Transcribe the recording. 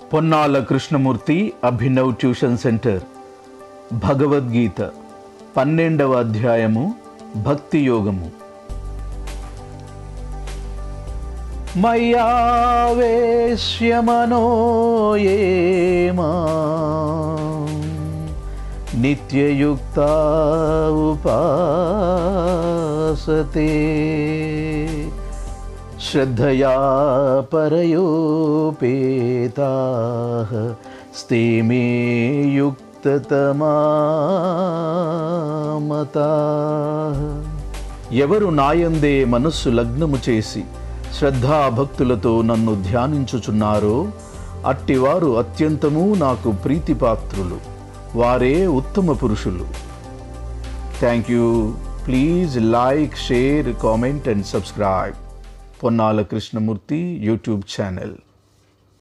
Ponnala Krishnamurthy Abhinav tuition centre Bhagavad Gita పన్నెండవ అధ్యాయము భక్తి యోగము మయ్యావేశ్యమనో ఏ నిత్యయుక్త ఉపాసతే శ్రద్ధయా పరయోపేతా స్తే మే యుక్తతమా ఎవరు నాయందే మనస్సు లగ్నము చేసి శ్రద్ధాభక్తులతో నన్ను ధ్యానించుచున్నారో అట్టివారు అత్యంతము నాకు ప్రీతిపాత్రులు వారే ఉత్తమ పురుషులు thank you please like share comment and subscribe Ponnala Krishnamurthy YouTube channel